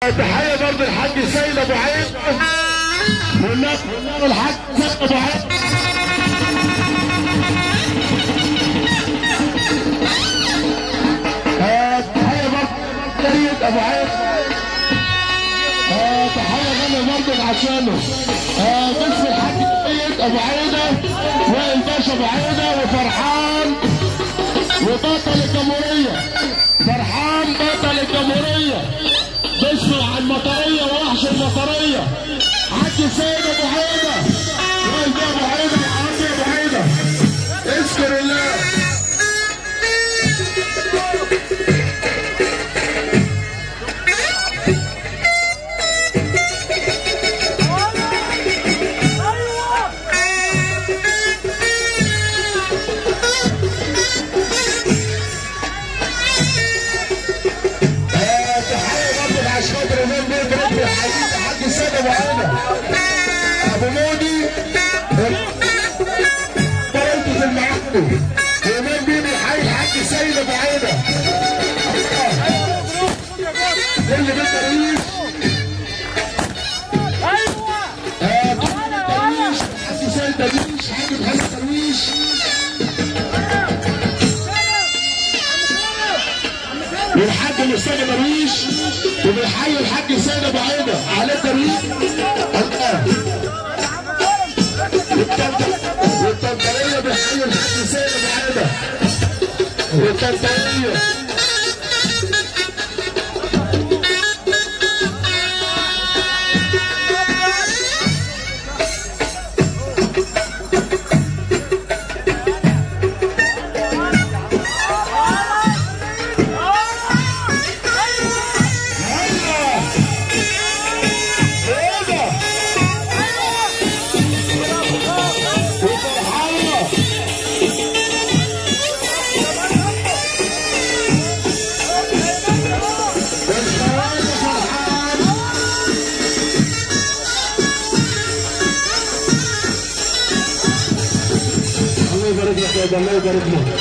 تحية برضه الحاج سيد ابو عيد والناس الحاج سيد ابو عيد آه، تحية برضه سيد ابو عيد آه، تحية غنى برضه عشانه آه، بس الحاج سيد ابو عيدة وائل باشا ابو عيدة وفرحان وبطل الجمهورية فرحان بطل الجمهورية باسمه على المطرية ووحش المطرية حاج سيد ابو عيدة وائل بيه ابو عيدة وحاج ابو عيدة اذكر الله آه، تحية برضه العشاق الإمام بيه بربي حبيبي حاج سيد ابو عيدة ابو مودي طريقته في المعقل الإمام بيه بيحيي الحاج سيد ابو عيدة اللي بيت الريش آه، درويش حاج سيد درويش حاج محمد درويش والحاج مصطفى درويش وبيحيي الحاج سيد ابو عيده عليه درويش الله والطنط- والطنطاويه بيحيي الحاج سيد ابو عيده والطنطاويه الله ايه ده وفرحانه والخواجه فرحان الله يبارك لك يا ده الله يبارك لك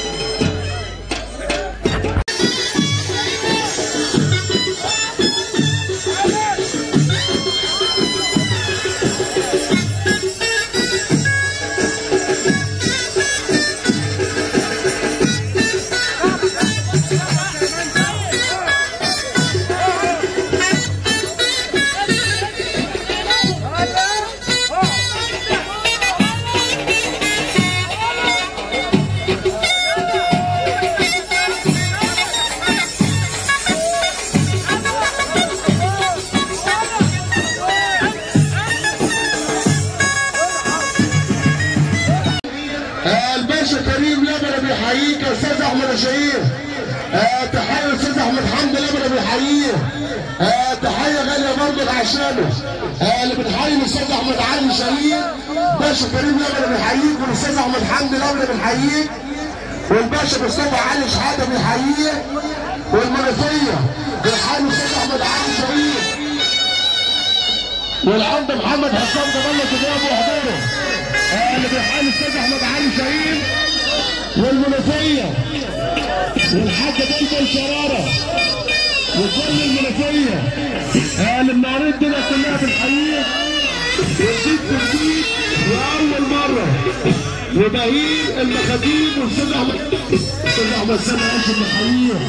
آه، الباشا كريم لبنى بيحييك يا استاذ احمد الشهير آه، تحيه الاستاذ احمد حمدي لبنى بيحييه آه، تحيه غاليه برضه لعشانه آه، اللي بتحيي الاستاذ احمد علي شهير باشا كريم لبنى بيحييك والاستاذ احمد حمدي لبنى بيحييك والباشا مصطفى علي شحاته بيحييه والمنوفيه بيحيي الاستاذ احمد علي شهير والعمده محمد حسام تبلش جواب وحضوره آه، اللي بيحيي الاستاذ احمد علي شهير والمنوفيه والحاج بلبل شراره وكل المنوفيه آه، اللي منورين الدنيا كلها بالحقيقه وجديد جديد واول مره وبهير المخاديم والاستاذ احمد الاستاذ احمد سامي عايش المحليه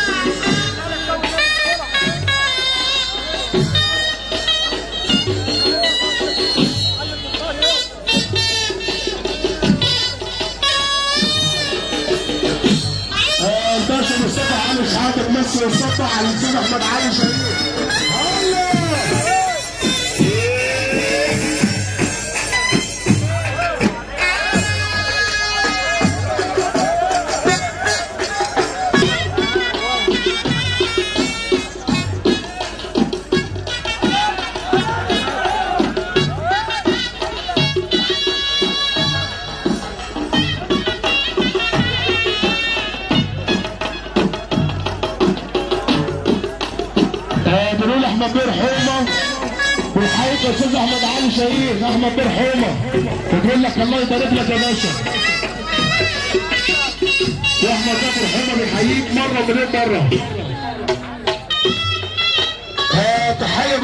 آه، الباشا مصطفى علي شحاته تمثل الصفة على الاستاذ احمد علي شهير الله آه، بنقول احمد بير حومه والحقيقه يا استاذ احمد علي شهير احمد بير حومه بتقول لك الله يبارك لك يا باشا واحمد بير حومه بيحييك مره ومليون مره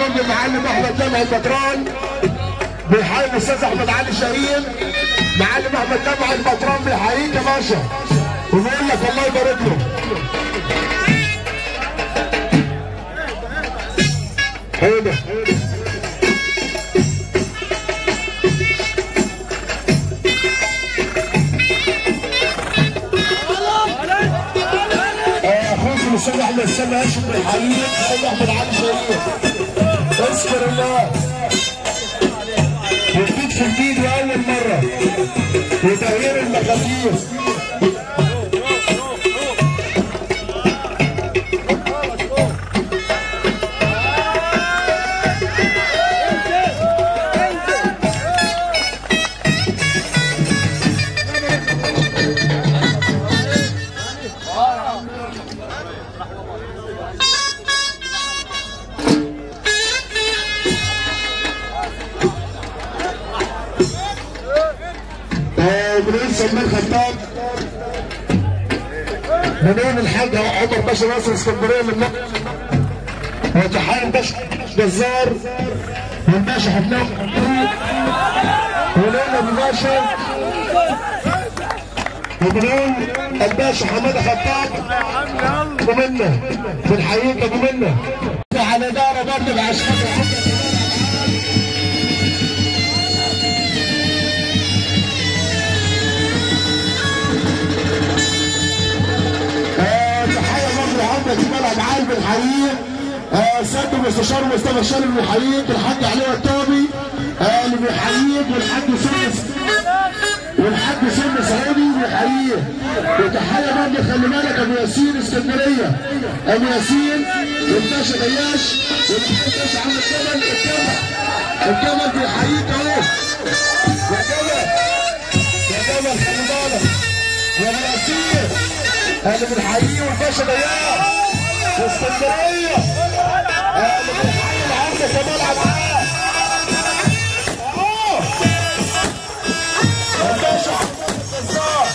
برضه المعلم احمد جمع البطران بيحيي الاستاذ احمد علي شاهين معلم احمد جمع البطران بيحييك يا باشا وبيقول لك الله يبارك له هو ده اخوكم الاستاذ احمد السما هاشم بيحييك الاستاذ احمد علي شاهين اذكر الله جديد في جديد واول مره وتغيير المفاتيح ومنين سلمان خطاب منين الحاج عمر باشا ناصر اسكندريه من مصر وتحية باشا جزار من باشا حفناف وليلى ابو باشا ومنين الباشا حماده خطاب ومنا بنحييك ابو منا على دار برضه العشاء تحية برضه لعمرة جمال أبعال بنحييه آه سيادة المستشار مصطفى الشارب بنحييك الحاج علي الطابي آه اللي بيحييك والحاج سن والحاج سن سعودي بيحييه وتحية برضه خلي بالك أبو ياسين اسكندرية أبو ياسين والباشا غياش والحاج باشا عم الجبل الجبل الجبل بيحييك أهو يا جبل يا جبل خلي بالك يا أبو ياسين اهلا بنحييه والباشا ضياء واسكندريه اهلا بنحيي العرض كمال عباس اه الباشا حماد الجزار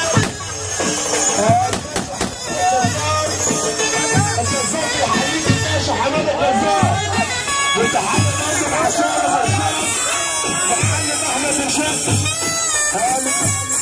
الجزار بيحييك الباشا حماد الجزار وتحية برضه العشاء محمد احمد الشيخ اهلا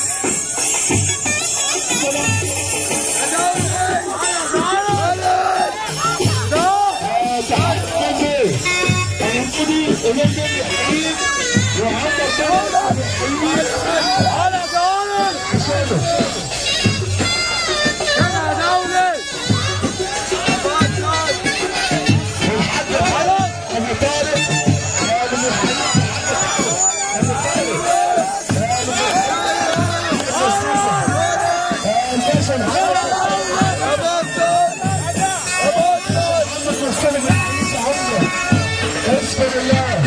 اذكر الله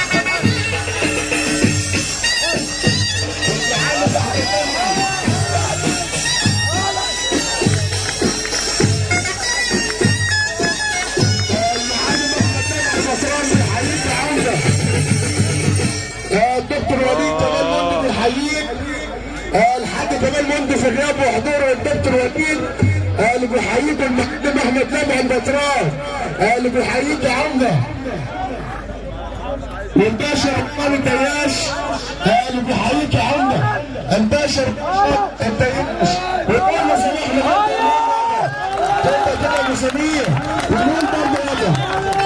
الدكتور وليد كمال مندي بيحييك الحاج كمال مندي في غياب وحضور الدكتور وليد اللي بيحييك المقدم احمد لمع البتران اللي بيحييك يا عمده والباشا عمار الدياش اللي بيحييك يا عمده الباشا الدياش ويقول له سمحنا كده كده ابو سمير ونقول برضه يلا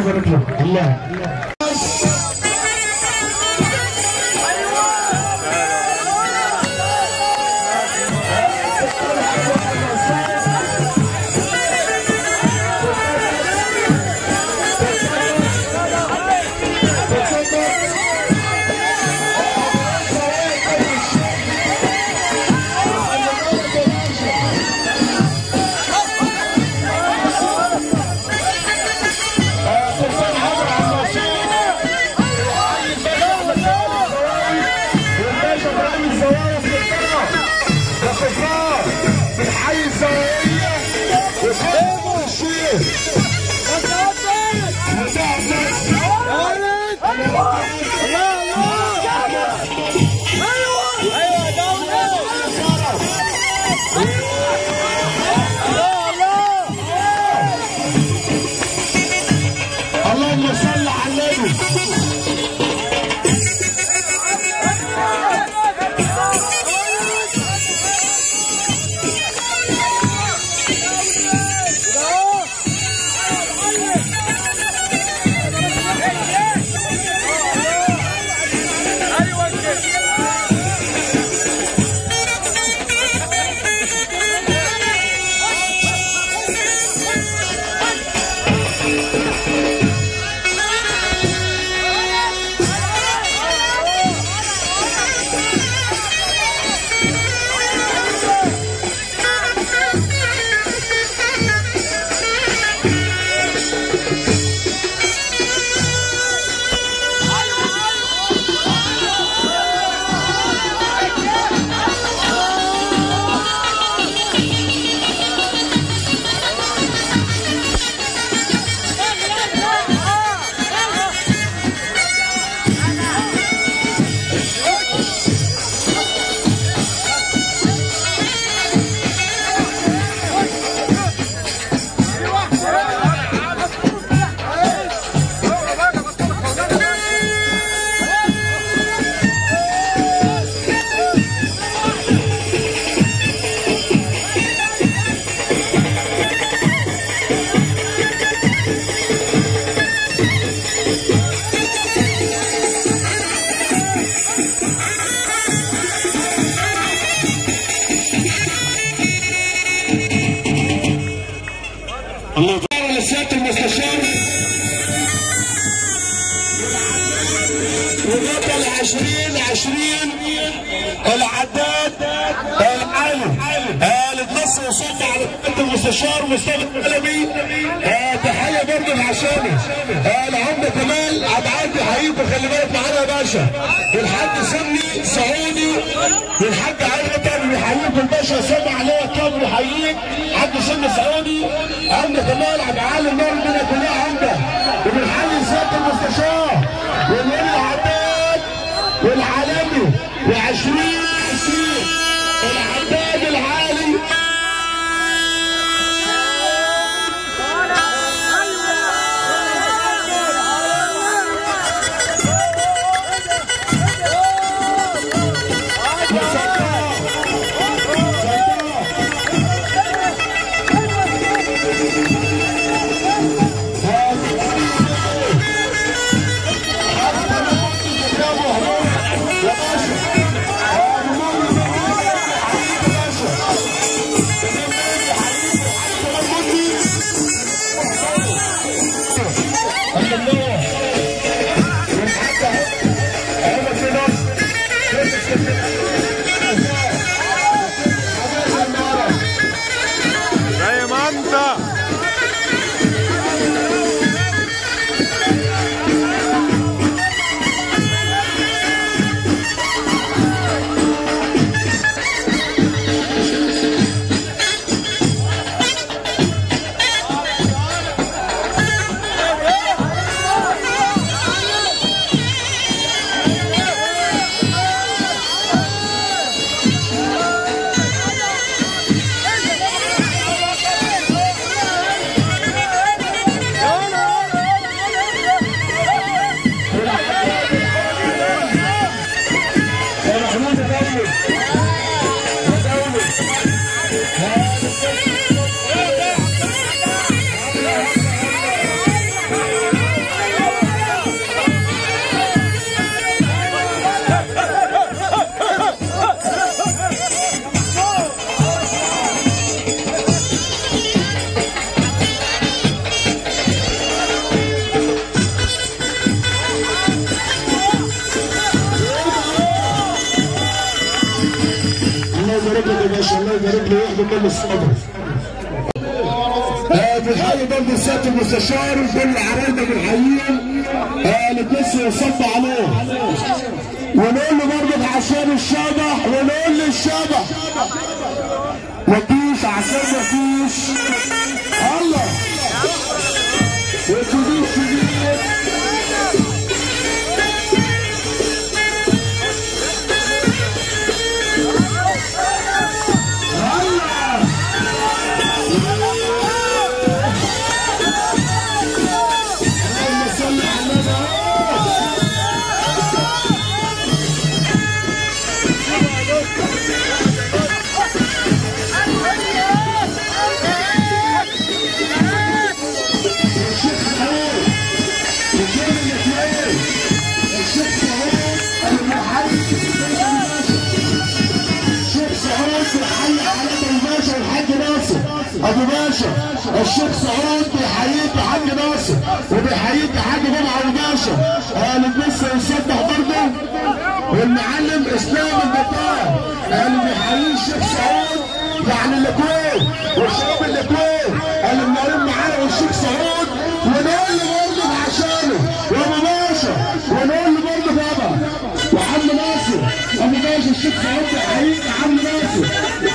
يبارك له الله اللهم صل على النبي الله لسيادة المستشار وقبل عشرين عشرين العداد العالم آل النص وصلنا على سيادة المستشار مصطفى القلمي آه تحية برضه العشاني آه العمدة كمال عبد عادي حقيقي خلي بالك معانا يا باشا والحاج سمي سعودي والحاج علي طارق بيحييك الباشا سامع عليه كام بيحييك حاج سمي سعودي عمدة كمال عبد عالي النور منها كلها عمدة وبنحيي سيادة المستشار والولي العداد والعالمي وعشرين عشرين العداد العالي زي ما انت يبارك له ويحمي كل الصبر آه، بنحيي برضه سياده المستشار وكل عرايده بنحييهم آه، اللي بس يصب عليه ونقول له برضه عشان الشبح ونقول للشبح مفيش عشان مفيش الله وتجيش تجيش الله اللهم صل على النبي الشيخ سعود رجال الاثنين الشيخ سعود المحل الشيخ سعود بيحيي حالات الباشا والحاج ناصر ابو باشا الشيخ سعود بيحييك يا حاج ناصر وبيحييك يا حاج جمعه ابو باشا اهل لسه يصدق برضه والمعلم اسلام البطال اللي بيحييه الشيخ سعود يعني الاكوين والشباب الاكوين اللي منورين معانا والشيخ سعود ونقول له برضه عشانه وابو باشا ونقول له برضه بابا وعم ناصر ابو باشا الشيخ سعود بيحييك يا عم ناصر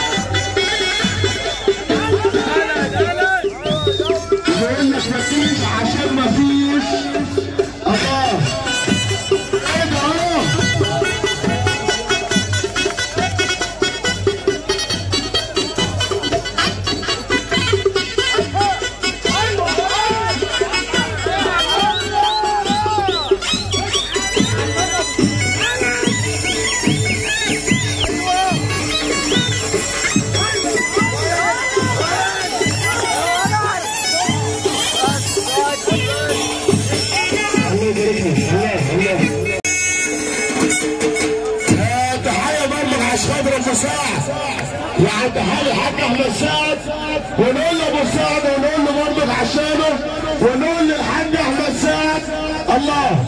يقول لك مفيش عشان مفيش الله ايه ده اهو الله يبارك لك الله الله آه، تحية برضه لعشاد ابو سعد يعني تحية حاج احمد سعد ونقول له ابو سعد ونقول له برضه عشانه ونقول للحاج احمد سعد الله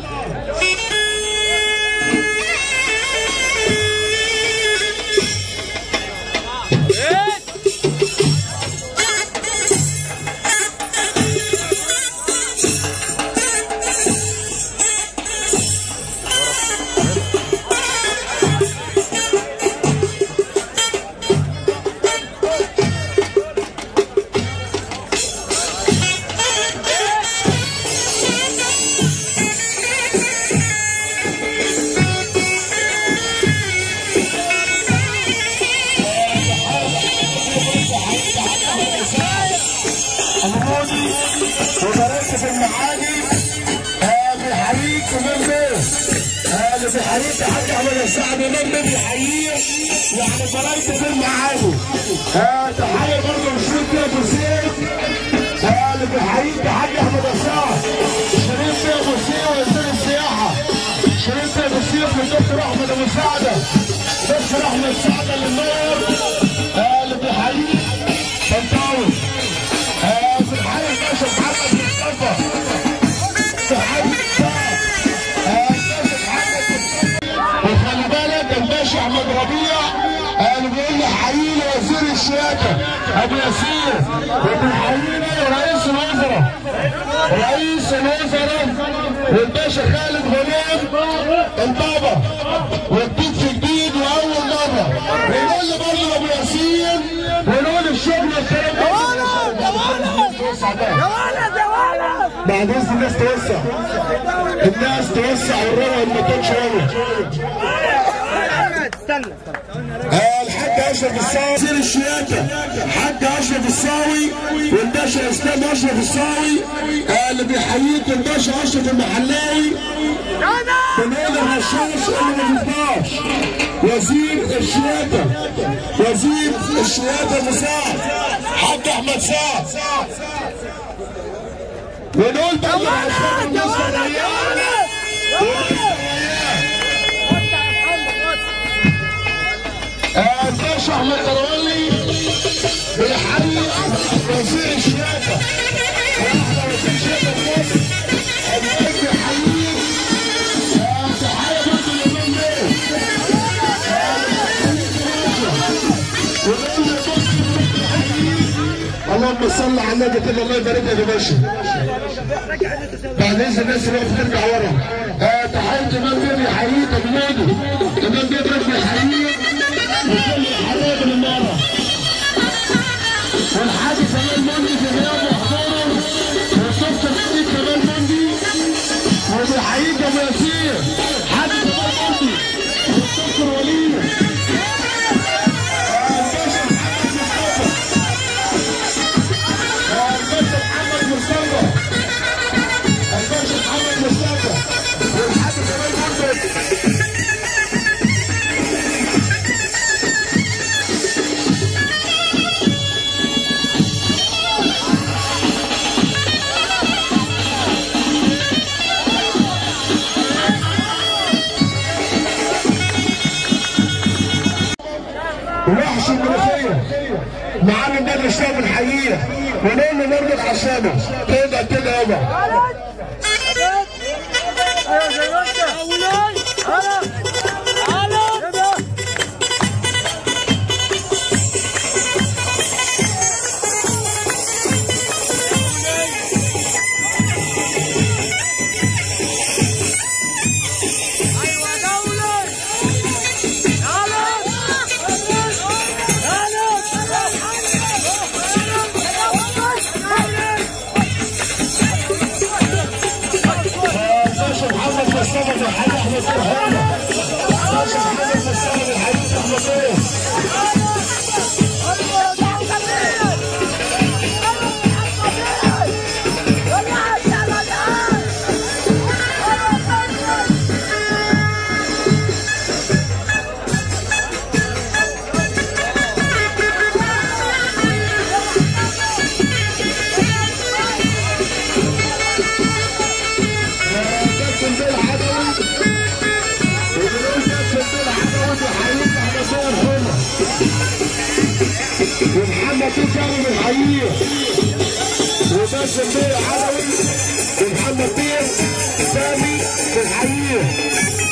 الماضي وباركت في المعاني آه، بيحييك من بيه آه، اللي بيحييك يا حاج احمد السعد من بيه بيحييه يعني باركت في المعاني آه، تحيه برضه لشريف بيه ابو زيد آه، اللي بيحييك يا حاج احمد السعد شريف بيه ابو زيد وزير السياحه شريف بيه ابو زيد والدكتور احمد ابو سعده دكتور احمد سعده اللي منور آه، اللي بيحييك طنطاوي آه، في الحالة الباشا محمد مصطفى في حالة الشعب آه، الباشا محمد مصطفى وخلي بالك الباشا احمد ربيع آه، اللي بيقول لي حيينا وزير الشياكة ابو ياسين وبيحيينا رئيس الوزراء رئيس الوزراء والباشا خالد غنيم البابا والجديد في جديد واول مره ونقول له برضه ابو ياسين ونقول الشغل الكلام ده بعد اذن الناس توسع الناس توسع والروح المكان شويه استنى آه، الحاج اشرف الصاوي وزير الشياكه حاج اشرف الصاوي والباشا اسلام اشرف الصاوي آه، اللي بيحييك الباشا اشرف المحلاوي بنقول الرشاش اللي ما شفناش وزير الشياكه وزير الشياكه مساعد حاج احمد سعد ونقول برضه عشان مصر ريان آه، الباشا احمد كرولي بيحيي وزير الشياكه واحنا وزير الشياكه في مصر الواد بيحييه آه، تحيه برضه لليومين دول آه، بيحييك يا باشا. النادي كده الله يبارك لك يا باشا بعد اذن الناس اللي واقفه ترجع ورا آه تحيه كمان بيبي يحييك ابو نادي كمان بيبي ربنا يحييك وكل الحبايب اللي ورا والحاج كمان مندي في غياب وحضوره وصفت الحديد كمان مندي وبيحييك يا ابو ياسين حاج كمان مندي وصفت الوليد الباشا محمد مصطفى الباشا محمد مصطفى والحاج كمان مندي وحش المنوفية معانا بدر الشام الحقيقة ونقول له برضك عشانه كده كده يابا ايوه زي ما انت اولاد انا انا كده ايوه دولة باشا محمد مصطفى الحاج احمد فرحانة باشا محمد مصطفى الحاج احمد ايه كابتن بيل عدوي وبنقول كابتن بيل عدوي بيحييك احنا صور حمى ومحمد بيه كرم الحقيقة وباسم بيه عدوي ومحمد بيه سامي في الحقيقة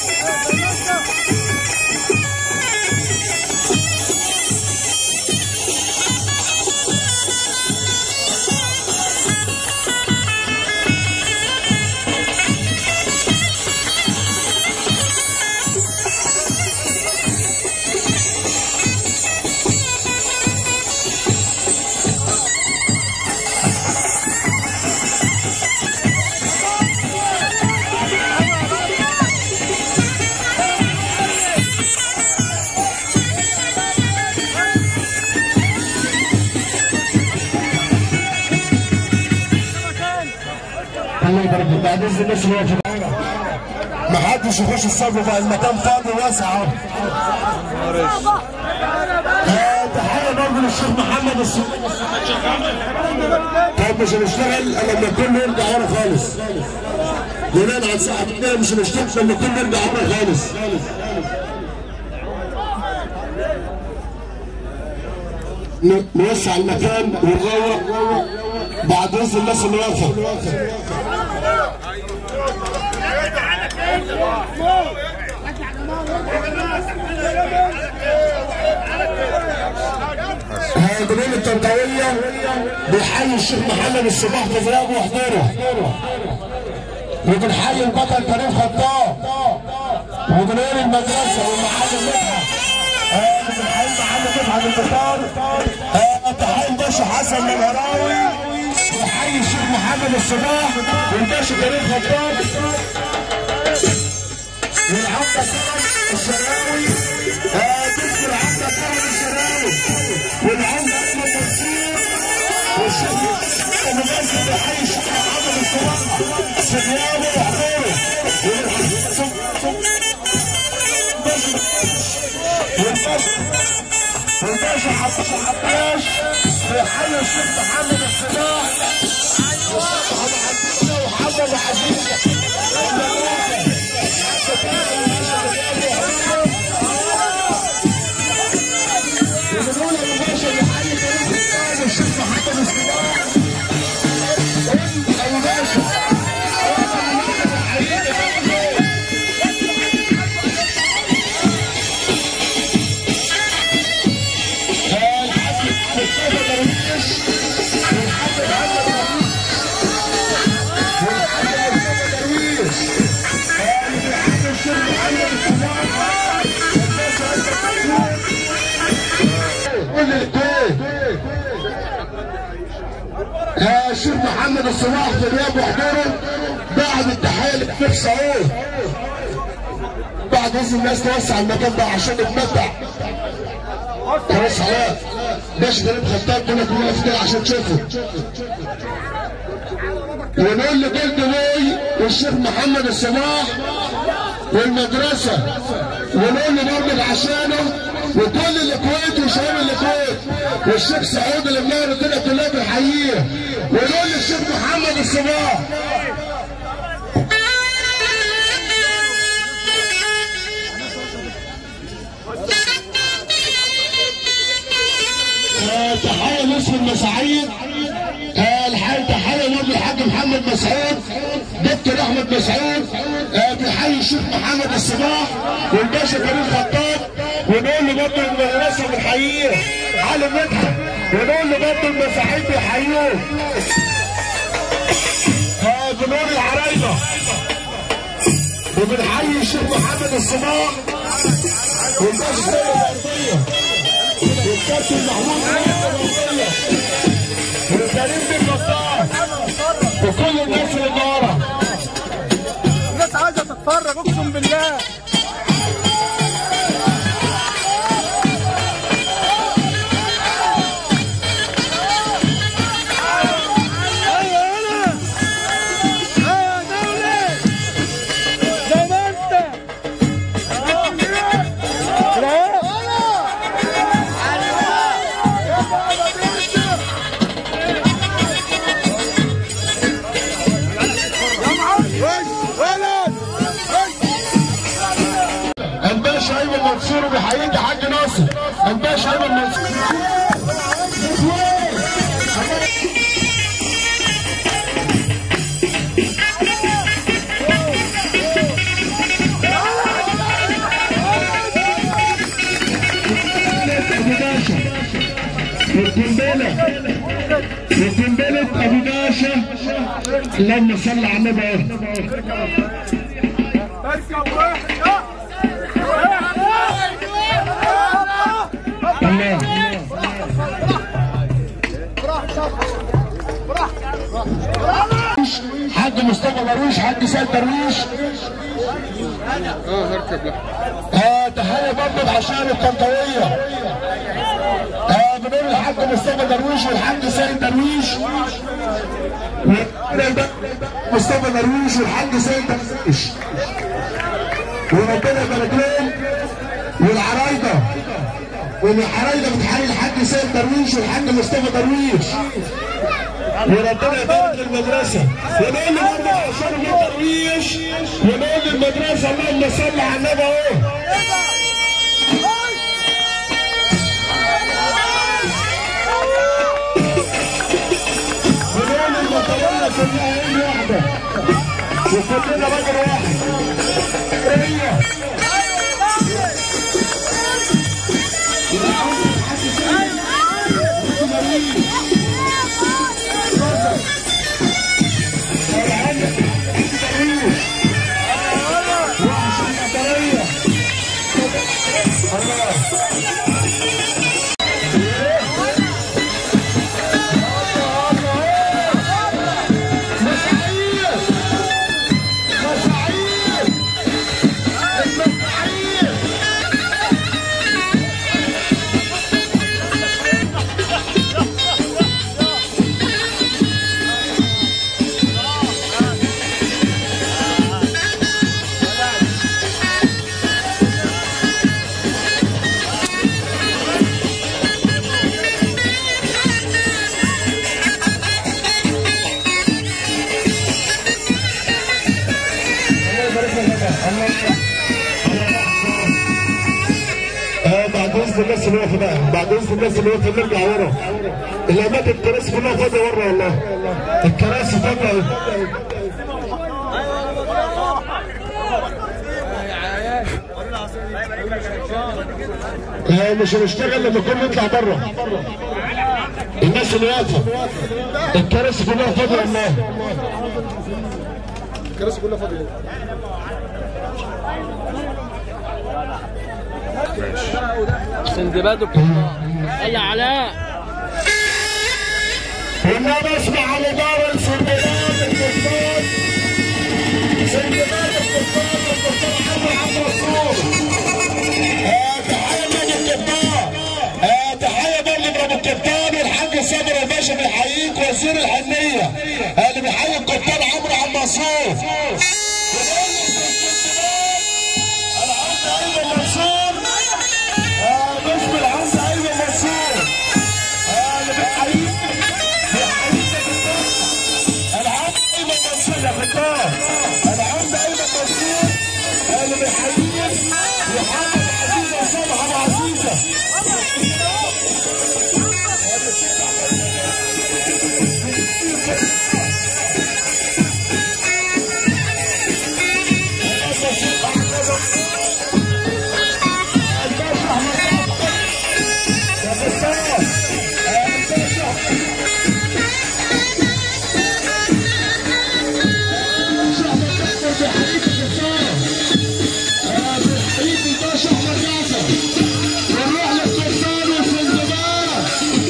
الله يبارك فيك بعد اذن الناس اللي واقفه معانا ما حدش يخش الصف بقى المكان فاضي واسع اهو آه، تحيه برضه للشيخ محمد السوري طيب مش هنشتغل الا لما الكل يرجع ورا خالص ننام عن ساعه اتنين مش هنشتغل لما الكل يرجع ورا خالص ن- نوسع المكان ونروق بعد اذن الناس اللي واقفه هيدرين التنطوية بيحيي الشيخ محمد الصباح في غيابه وحضوره وبنحيي البطل كريم خطاب وبنقول المدرسة والمعلم مدحت آه، بنحيي محمد مدحت البطال آه، تحيي الباشا حسن الهراوي وحيي الشيخ محمد الصباح والباشا كريم خطاب والعمدة كرم الشراوي آه، بنت العمدة كرم الشراوي والعمدة أحمد نصير والشيخ أبو مازن بيحيي الشيخ محمد الصباح سبيانه وحضوره والباشا والباشا حباش حباش بيحيي الشيخ محمد الصباح وحمد وحبيبه وبنقول يا باشا بيحيي كريم خطاب والشيخ محمد الصباح ابو باشا الحاج مصطفى درويش والحاج الشيخ محمد الصباح في غياب وحضوره بعد التحيه للشيخ سعود بعد اذن الناس توسع المكان ده عشان نتمتع خلاص علاء باش غريب خطاب كنا كلنا في كده عشان تشوفوا ونقول لجلد بوي والشيخ محمد الصباح والمدرسة ونقول له برضه عشانه وكل الكويت وشباب الكويت والشيخ سعود اللي منور الدنيا كلها بنحييه ونقول للشيخ محمد الصباح آه، تحية لاسم المساعيد آه، الحي تحية برضه الحاج محمد مسعود دكتور احمد مسعود آه، بيحيي الشيخ محمد الصباح والباشا كريم خطاب ونقول له برضه المدرسه بنحييه علي مدحت ونقول له برضه المساعيد بيحيوه آه، بنقول العرايضه وبنحيي الشيخ محمد الصباح والباشا سيد الارضيه والكابتن محمود الارضيه وكريم بن خطاب وكل الناس اللي ورا الناس عايزه تتفرج اقسم بالله ايوه انا ايوه دولي زي ما انت الباشا ايمن منصور بيحييك يا حاج ناصر الباشا ايمن منصور ابو باشا والقنبله وقنبله ابو باشا اللهم صل على النبي اهو الله حاج مصطفى درويش حاج سيد درويش اه هركب اه تحيه برضه عشان الطنطاويه اه بنقول الحاج مصطفى درويش والحاج سيد درويش مصطفى درويش والحاج سيد درويش وربنا يبارك لهم والعرايضه والحرايضه بتحيي الحاج سيد درويش والحاج مصطفى درويش وربنا يبارك للمدرسه ونقول له برضه عشان درويش ونقول للمدرسه اللهم صل على النبي اهو ونقول للمطريه كلها عين واحده وكلنا راجل واحد هي آه بعد اذن الناس اللي واقفه بقى بعد اذن الناس اللي واقفه نرجع ورا الاماكن الكراسي كلها فاضيه ورا والله الكراسي فاضيه آه مش هنشتغل لما كنا نطلع بره الناس اللي واقفه الكراسي كلها فاضيه والله الكراسي كلها فاضيه سندباد وكمان يلا علاء انما اسمع على دار السندباد القسطاس سندباد القسطاس القسطاس عمرو عبد الرسول آه، تحية من الكبار آه، تحية برضه من ابو الكبتان والحاج صابر الباشا بيحييك وزير الحنية آه، اللي بيحيي الكبتان عمرو عبد المنصور العمد ايمن منصور آه، باسم العمد ايمن منصور آه، اللي بيحييك بيحييك يا كبتان. العمد ايمن منصور يا كبتان العمد ايمن منصور آه، اللي بيحييك محمد عزيزة وصبحة عزيزة ونروح للقرطان والسندباد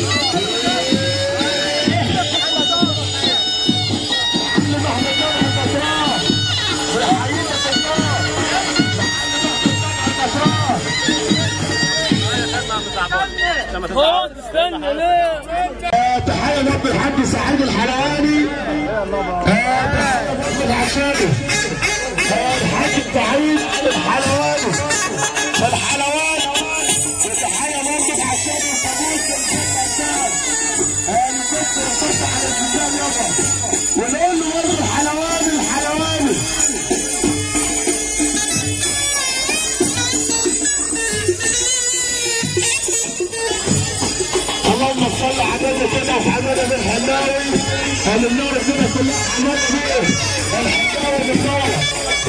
معلم احمد جابر النصران ويحييك القرطان معلم احمد جابر النصران خد استنى ليه آه، تحية لأب الحاج سعيد الحلواني آه، تحية لأب العشاني آه، الحاج سعيد الحلواني الحلواني وتحية برضه العشاني القبوس والحسان آه، نكسر الصوت على الحساب يابا ونقول له برضه الحلواني الحلواني اللهم صل على النبي كده وحماده بن حماوي اهل النار كده كلها حماده بيه الحكاوي بالنار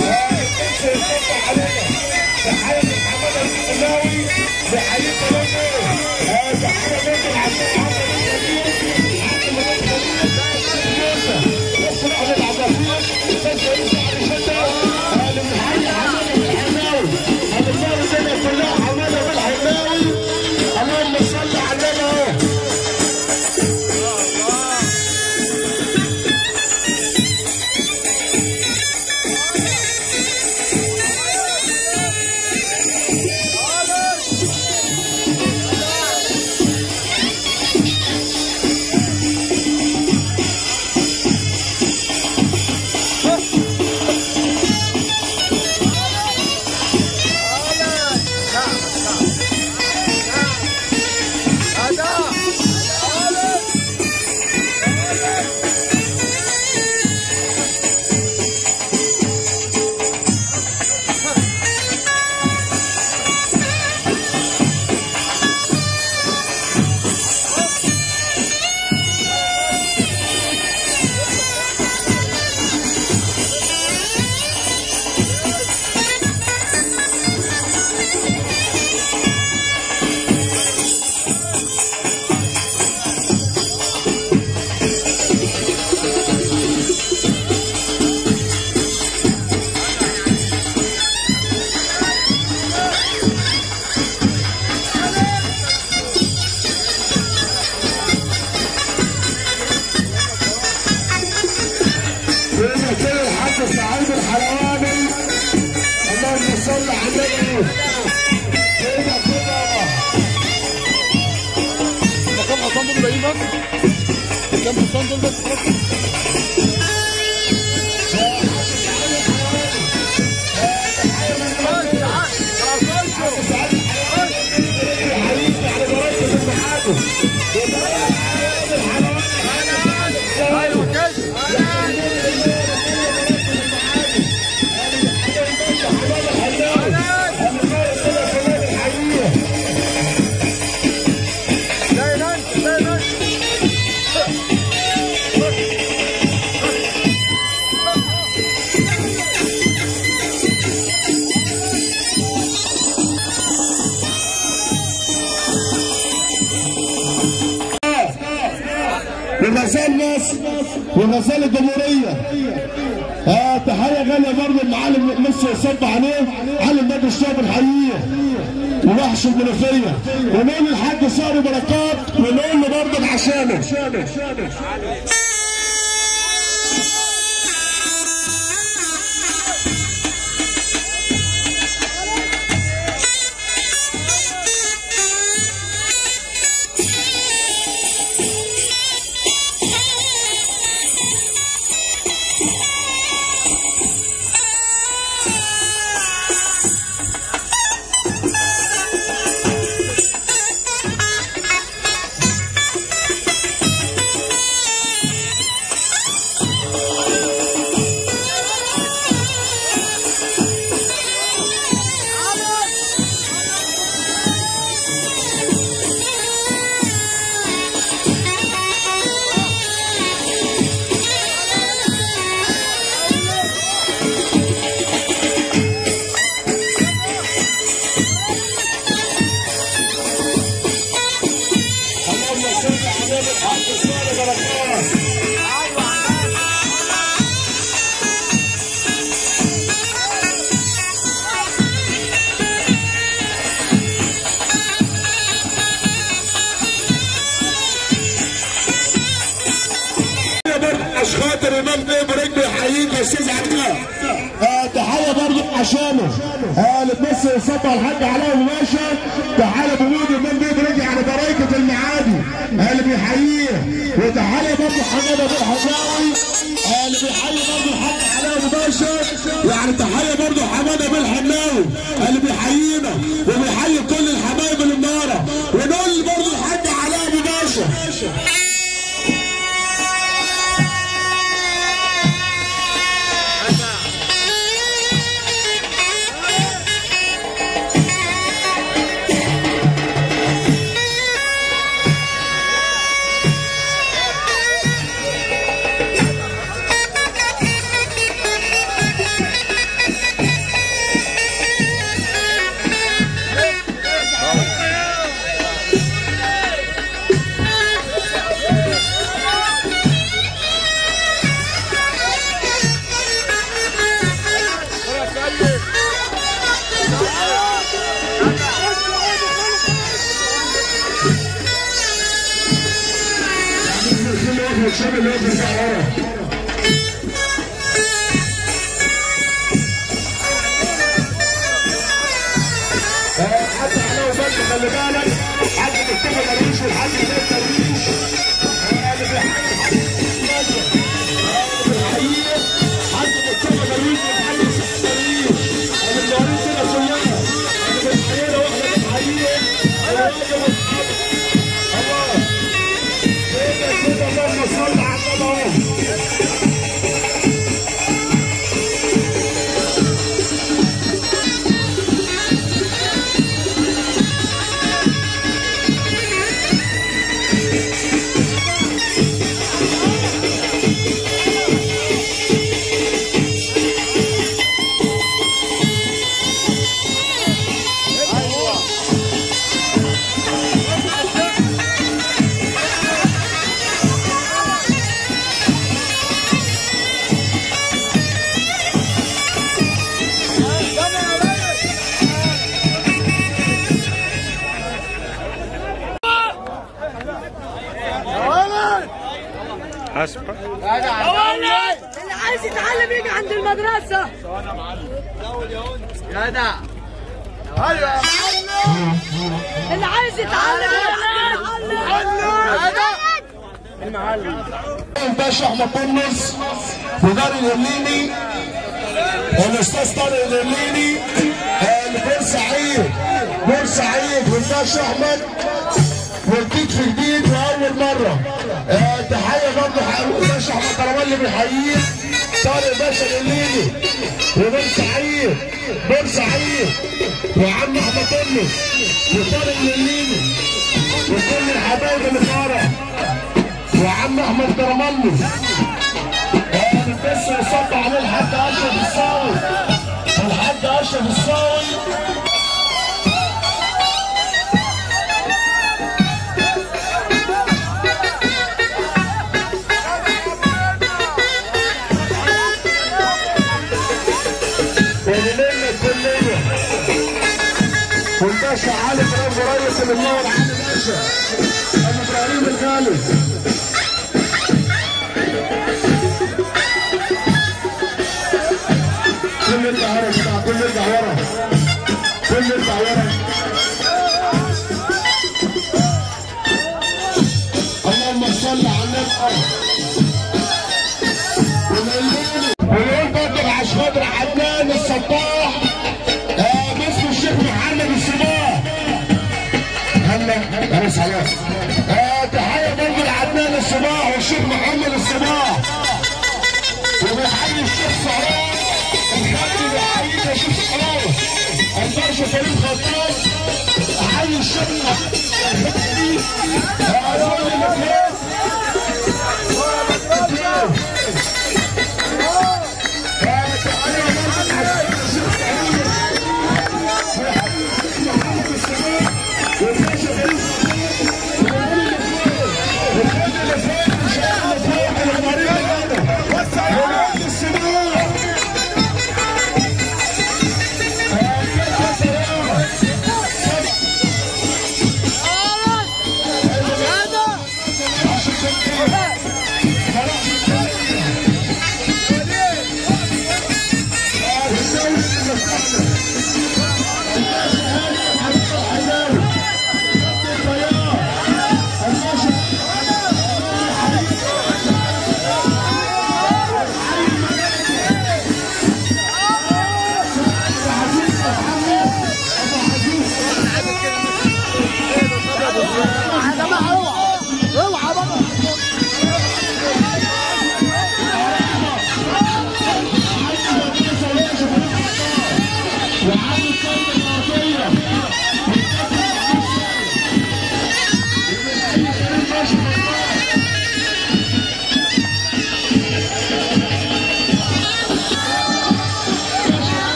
تحية من حماده بن حماوي تحية برضه تحية برضه العشاء اللهم صل على النبي فين كده الحاج سعيد الحلواني اللهم صل على النبي كده كده كم حصان دول باقيين بس كم حصان دول بس خلاص حبيبي على بركه المحاكم ايوه كده زي ما انت زي ما انت وغزال مصر وغزال الجمهورية آه تحية غالية برضه المعلم مصر يصب عليه علم نادي الشعب الحقيقية وحش المنوفيه ونقول للحاج صاري بركات ونقول له برضك عشانه اللهم صل على الحاج صاري بركات عشان خاطر امام ضيف رجله يحييك يا استاذ عبد آه تحيه برضه عشانه آه لتمس يصبح الحاج علاء باشا تحيه بوجود امام ضيف رجل على برايكه المعادي آه اللي بيحييه وتحيه برضه حماده ابو الحماوي آه اللي بيحيي برضه الحاج علاء باشا يعني تحيه برضه حماده ابو الحماوي آه اللي بيحيينا وبيحيي كل الحبايب اللي مناره ونقول برضه الحاج علاء باشا الشاب اللي هو بيرجع ورا حتى على وبس خلي بالك حد مصطفى درويش والحاج زياد درويش آه، اللي بيحيي الحاج بيحييه حد مصطفى درويش والحاج زياد درويش اللي مدورين كده كلنا اللي بنحيينا واحنا بنحييه الراجل الصحابي الله كده كده اللهم صل على النبي اللي عايز يتعلم يجي عند المدرسة جدع ايوه اللي عايز يتعلم يجي عند المعلم الباشا احمد طنس ودار الهليني والاستاذ طارق الهليني آه، لبورسعيد بورسعيد والباشا احمد والكتف جديد واول مره آه، تحيه برضه ح- الباشا احمد كرمال بيحييه طارق باشا الهليني وبورسعيد بورسعيد وعم احمد طنس وطارق الهليني وكل الحبايب اللي فرح وعم احمد كرملي بس يصب عليه الحاج اشرف الصاوي الحاج اشرف الصاوي ولنا كلنا الباشا علي ابراهيم ريس المنور علي باشا ابو ابراهيم الغالي كل يرجع ورا يا جماعه كل يرجع ورا كل يرجع ورا اللهم صل على النبي ونقول برضه عشان عدنان الصباح آه باسم الشيخ محمد الصباح هلا بس خلاص آه تحيه برضه لعدنان الصباح والشيخ محمد الصباح وبيحيي الشيخ سعران الخالد بيحييك يا شيخ سعران الباشا كريم خطاب احيي الشيخ